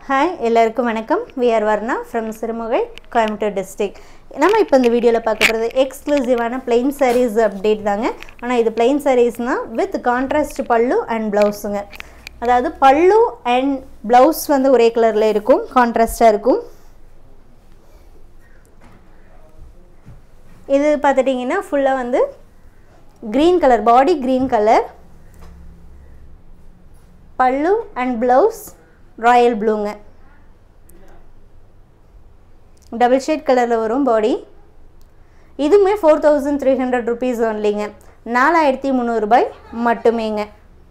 hi எல்லாருக்கும் வணக்கம் we are Varna from Sirumugai Coimbatore district நம்ம இப்போ இந்த வீடியோவில் பார்க்க போகிறது எக்ஸ்க்ளூசிவான plain sarees அப்டேட் தாங்க ஆனால் இது plain sareesனால் வித் கான்ட்ராஸ்ட் பல்லு அண்ட் ப்ளவுஸுங்க அதாவது பல்லு அண்ட் ப்ளவுஸ் வந்து ஒரே கலரில் இருக்கும் கான்ட்ராஸ்டாக இருக்கும் இது பார்த்துட்டிங்கன்னா ஃபுல்லாக வந்து green colour body green colour pallu and blouse royal ப்ளூங்க டபுள் ஷேட் கலரில் வரும் பாடி இதுவுமே four thousand three hundred rupees ஒன்லிங்க நாலாயிரத்தி முந்நூறுபாய் மட்டுமேங்க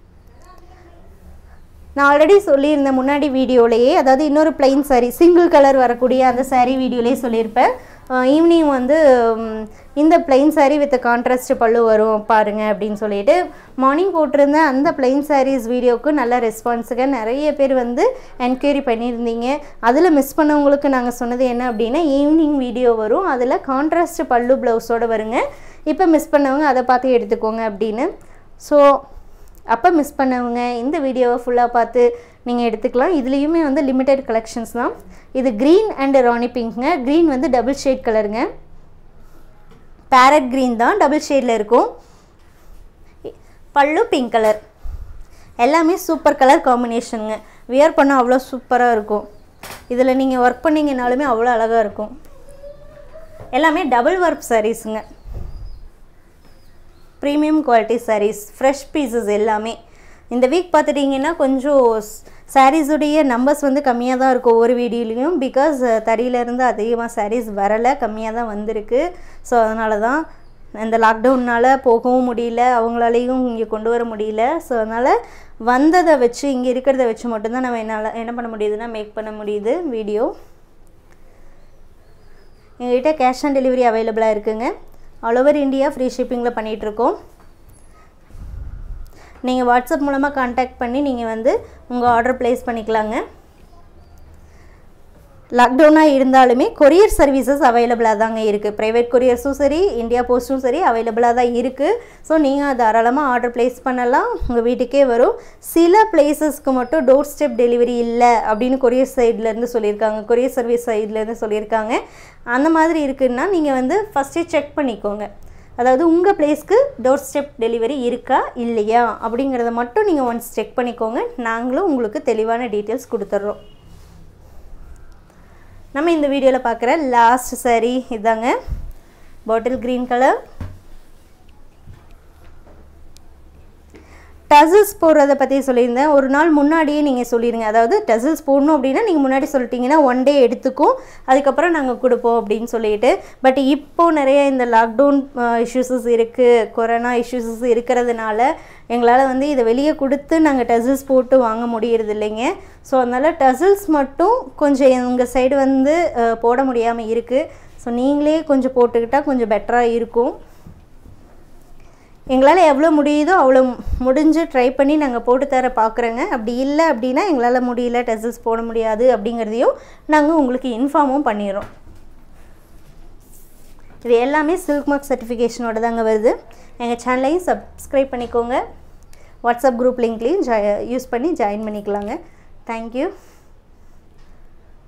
நான் ஆல்ரெடி சொல்லியிருந்தேன் முன்னாடி வீடியோலேயே அதாவது இன்னொரு பிளைன் saree சிங்கிள் கலர் வரக்கூடிய அந்த saree வீடியோலேயே சொல்லியிருப்பேன் ஈவினிங் வந்து ம், இந்த பிளைன் saree வித் கான்ட்ராஸ்ட் பல்லு வரும் பாருங்க அப்படின்னு சொல்லிட்டு மார்னிங் போட்டிருந்த அந்த பிளைன் sarees வீடியோவுக்கு நல்ல ரெஸ்பான்ஸுங்க நிறைய பேர் வந்து என்கொயரி பண்ணியிருந்தீங்க அதில் மிஸ் பண்ணவங்களுக்கு நாங்கள் சொன்னது என்ன அப்படின்னா ஈவினிங் வீடியோ வரும் அதில் கான்ட்ராஸ்ட் பல்லு ப்ளவுஸோடு வருங்க இப்போ மிஸ் பண்ணவங்க அதை பார்த்து எடுத்துக்கோங்க அப்படின்னு ஸோ அப்போ மிஸ் பண்ணவங்க இந்த வீடியோவை ஃபுல்லாக பார்த்து நீங்கள் எடுத்துக்கலாம் இதுலேயுமே வந்து லிமிட்டெட் கலெக்ஷன்ஸ் தான் இது க்ரீன் அண்ட் ராணி பிங்க்ங்க க்ரீன் வந்து டபுள் ஷேட் கலருங்க பேரட் க்ரீன் தான் டபுள் ஷேடில் இருக்கும் பல்லு பிங்க் கலர் எல்லாமே சூப்பர் கலர் காம்பினேஷனுங்க வியர் பண்ணால் அவ்வளோ சூப்பராக இருக்கும் இதில் நீங்கள் ஒர்க் பண்ணிங்கனாலுமே அவ்வளோ அழகாக இருக்கும் எல்லாமே டபுள் ஒர்க் சாரீஸுங்க premium quality sarees fresh pieces எல்லாமே இந்த வீக் பார்த்துட்டிங்கன்னா கொஞ்சம் சாரீஸுடைய நம்பர்ஸ் வந்து கம்மியாக தான் இருக்கும் ஒவ்வொரு வீடியோலையும் பிகாஸ் தறியிலேருந்து அதிகமாக சாரீஸ் வரலை கம்மியாக தான் வந்திருக்கு ஸோ அதனால தான் இந்த லாக்டவுன்னால் போகவும் முடியல அவங்களாலையும் இங்கே கொண்டு வர முடியல ஸோ அதனால் வந்ததை வச்சு இங்கே இருக்கிறத வச்சு மட்டும்தான் நம்ம என்னால் என்ன பண்ண முடியுதுன்னா மேக் பண்ண முடியுது வீடியோ எங்ககிட்ட கேஷ் ஆன் டெலிவரி அவைலபிளாக இருக்குங்க ஆல் ஓவர் இந்தியா ஃப்ரீ ஷிப்பிங்கில் பண்ணிகிட்ருக்கோம் நீங்கள் வாட்ஸ்அப் மூலமாக காண்டாக்ட் பண்ணி நீங்கள் வந்து உங்கள் ஆர்டர் ப்ளேஸ் பண்ணிக்கலாங்க லாக்டவுனாக இருந்தாலுமே கொரியர் சர்வீசஸ் அவைலபிளாக தாங்க இருக்குது ப்ரைவேட் கொரியர்ஸும் சரி இந்தியா போஸ்ட்டும் சரி அவைலபிளாக தான் இருக்குது ஸோ நீங்கள் தாராளமாக ஆர்டர் ப்ளேஸ் பண்ணலாம் உங்கள் வீட்டுக்கே வரும் சில பிளேசஸ்க்கு மட்டும் டோர் ஸ்டெப் டெலிவரி இல்லை அப்படின்னு கொரியர் சைட்லேருந்து சொல்லியிருக்காங்க கொரியர் சர்வீஸ் சைட்லேருந்து சொல்லியிருக்காங்க அந்த மாதிரி இருக்குன்னா நீங்கள் வந்து ஃபஸ்ட்டே செக் பண்ணிக்கோங்க அதாவது உங்கள் பிளேஸ்க்கு டோர் ஸ்டெப் டெலிவரி இருக்கா இல்லையா அப்படிங்கிறத மட்டும் நீங்கள் ஒன்ஸ் செக் பண்ணிக்கோங்க நாங்களும் உங்களுக்கு தெளிவான டீட்டெயில்ஸ் கொடுத்துட்றோம் நம்ம இந்த வீடியோவில் பார்க்குற லாஸ்ட் saree இதாங்க பாட்டில் க்ரீன் கலர் டசில்ஸ் போடுறத பற்றி சொல்லியிருந்தேன் ஒரு நாள் முன்னாடியே நீங்கள் சொல்லிடுங்க அதாவது டசில்ஸ் போடணும் அப்படின்னா நீங்கள் முன்னாடி சொல்லிட்டீங்கன்னா ஒன் டே எடுத்துக்கும் அதுக்கப்புறம் நாங்கள் கொடுப்போம் அப்படின்னு சொல்லிட்டு பட் இப்போது நிறைய இந்த லாக்டவுன் இஷ்யூஸஸ் இருக்குது கொரோனா இஷ்யூஸஸ் இருக்கிறதுனால எங்களால் வந்து இதை வெளியே கொடுத்து நாங்கள் டசில்ஸ் போட்டு வாங்க முடியறது இல்லைங்க ஸோ அதனால் டசில்ஸ் மட்டும் கொஞ்சம் எங்கள் சைடு வந்து அஹ், போட முடியாமல் இருக்குது ஸோ நீங்களே கொஞ்சம் போட்டுக்கிட்டால் கொஞ்சம் பெட்டராக இருக்கும் எங்களால் எவ்வளோ முடியுதோ அவ்வளோ முடிஞ்சு ட்ரை பண்ணி நாங்கள் போட்டு தர பார்க்குறோங்க அப்படி இல்லை அப்படின்னா எங்களால் முடியல டெஸ்ட்ஸ் போட முடியாது அப்படிங்கிறதையும் நாங்கள் உங்களுக்கு இன்ஃபார்மும் பண்ணிடுறோம் இது எல்லாமே சில்க் மார்க் சர்டிஃபிகேஷனோட தாங்க வருது எங்கள் சேனலையும் சப்ஸ்கிரைப் பண்ணிக்கோங்க வாட்ஸ்அப் குரூப் லிங்க்லேயும் ஜா யூஸ் பண்ணி ஜாயின் பண்ணிக்கலாங்க தேங்க்யூ